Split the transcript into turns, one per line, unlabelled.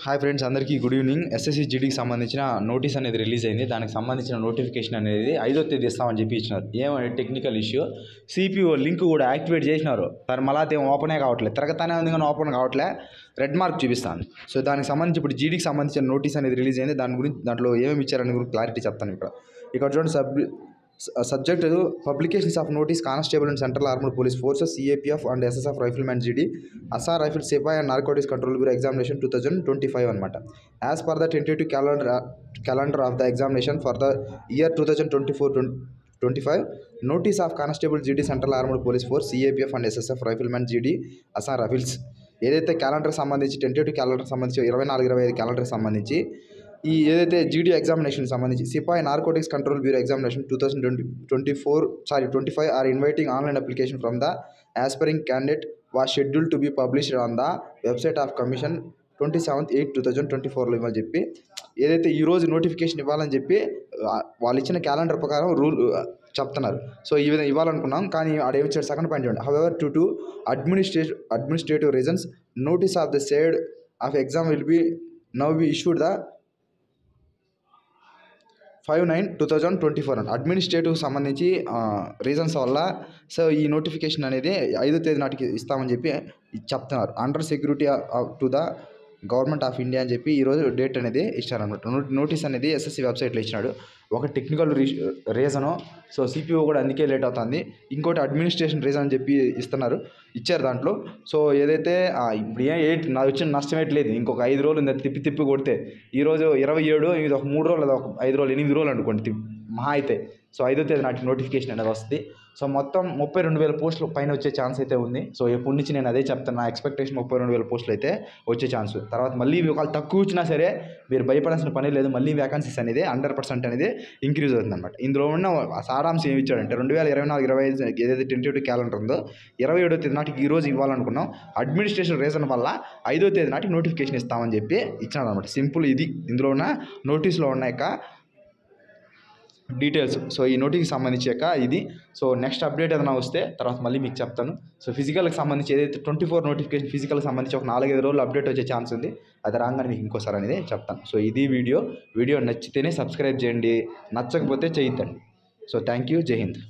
hi friends అందరికీ good evening SSC జీడీకి సంబంధించిన నోటీస్ అనేది రిలీజ్ అయింది దానికి సంబంధించిన నోటిఫికేషన్ అనేది ఐదో తేదీ ఇస్తామని చెప్పి ఇచ్చినారు ఏమంటే టెక్నికల్ ఇష్యూ సిపిఓ లింక్ కూడా యాక్టివేట్ చేసినారు దాని మళ్ళా ఏం ఓపెనే కావట్లేదు తిరగతానే ఉంది కానీ ఓపెన్ కావట్లే రెడ్ మార్క్ చూపిస్తాను సో దానికి సంబంధించి ఇప్పుడు జీడీకి సంబంధించిన నోటీస్ అనేది రిలీజ్ అయింది దాని గురించి దాంట్లో ఏమేమి ఇచ్చారని గురించి క్లారిటీ చెప్తాను ఇక్కడ ఇక్కడ చూడండి sub subject publications of notice constable and central armed police forces CAPF and SSF riflemen GD Assam rifle సిపాయ్ and narcotics control bureau examination two thousand twenty five అనమాట as per the tentative calendar calendar of the examination for the year two thousand twenty four twenty five notice of constable GD central armed police force CAPF and SSF riflemen GD Assam rifles ఏదైతే calendar సంబంధించి tentative calendar సంబంధించి ఇరవై నాలుగు ఇరవై ఐదు calendar సంబంధించి ఈ ఏదైతే జీడీ ఎగ్జామినేషన్ సంబంధించి సిపాయి narcotics control bureau examination two thousand twenty twenty four sorry twenty five are inviting online application from the aspiring candidate was scheduled to be published on the website of commission twenty seventh eight two thousand twenty ఫోర్లో ఇవ్వని చెప్పి ఏదైతే ఈ రోజు notification ఇవ్వాలని చెప్పి ఆ, వాళ్ళు ఇచ్చిన క్యాలెండర్ ప్రకారం రూల్ చెప్తున్నారు సో ఈ విధంగా ఇవ్వాలనుకున్నాం కానీ ఆడేమి ఇచ్చాడు సెకండ్ పాయింట్ చూడండి however to to administrative administrative reasons notice of the said of exam will be now be issued the five nine two thousand twenty four అండి అడ్మినిస్ట్రేటివ్ సంబంధించి రీజన్స్ వల్ల సో ఈ నోటిఫికేషన్ అనేది ఐదో తేదీ నాటికి ఇస్తామని చెప్పి చెప్తున్నారు under secretary to the government of India అని చెప్పి ఈరోజు డేట్ అనేది ఇచ్చారనమాట నోట్ నోటీస్ అనేది ఎస్ఎస్సి వెబ్సైట్లో ఇచ్చినాడు ఒక technical re reason so CPO కూడా అందుకే లేట్ అవుతుంది ఇంకోటి అడ్మినిస్ట్రేషన్ రీజన్ అని చెప్పి ఇస్తున్నారు ఇచ్చారు దాంట్లో సో ఏదైతే ఆ, ఇప్పుడు ఏ ఎయిట్ నాకు వచ్చిన నష్టం ఏంటి ఇంకొక ఐదు రోజులు ఉంది తిప్పి తిప్పి కొడితే ఈరోజు ఇరవై ఏడు ఇది ఒక మూడు రోజులు లేదా ఒక ఐదు రోజులు ఎనిమిది రోజులు అనుకోండి తిప్పి మహా అయితే సో ఐదో తేదీ నాటి నోటిఫికేషన్ అనేది వస్తుంది సో మొత్తం ముప్పై రెండు వేల పోస్టులు పైన వచ్చే ఛాన్స్ అయితే ఉంది సో ఎప్పటి నుంచి నేను అదే చెప్తాను నా ఎక్స్పెక్టేషన్ ముప్పై రెండు వేల పోస్టులు అయితే వచ్చే ఛాన్స్ తర్వాత మళ్ళీ ఒకవేళ తక్కువ వచ్చినా సరే మీరు భయపడాల్సిన పని లేదు మళ్ళీ వ్యాకన్సీస్ అనేది హండ్రెడ్ పర్సెంట్ అనేది ఇంక్రీజ్ అవుతుంది అనమాట ఇందులో ఉన్న సారాంశం ఏమి ఇచ్చాడంటే రెండు వేల ఇరవై నాలుగు ఇరవై ఐదు ఏదైతే టెంటేటివ్ క్యాలెండర్ ఉందో ఇరవై ఏడో తేదీ నాటికి ఈ రోజు ఇవ్వాలనుకున్నాం అడ్మినిస్ట్రేషన్ రీజన్ వల్ల ఐదో తేదీ నాటికి నోటిఫికేషన్ ఇస్తామని చెప్పి ఇచ్చినాడు అనమాట సింపుల్ ఇది ఇందులో ఉన్న నోటీస్లో ఉన్న యొక్క డీటెయిల్స్ సో ఈ నోటికి సంబంధించాక ఇది సో నెక్స్ట్ అప్డేట్ ఏదైనా వస్తే తర్వాత మళ్ళీ మీకు చెప్తాను సో ఫిజికల్కి సంబంధించి ఏదైతే ట్వంటీ ఫోర్ నోటిఫికేషన్ ఫిజికల్కి సంబంధించి ఒక నాలుగైదు రోజులు అప్డేట్ వచ్చే ఛాన్స్ ఉంది అది రాగానే మీకు ఇంకోసారి అనేది చెప్తాను సో ఇది వీడియో వీడియో నచ్చితేనే సబ్స్క్రైబ్ చేయండి నచ్చకపోతే చేయొద్దండి సో థ్యాంక్ యూ జై హింద్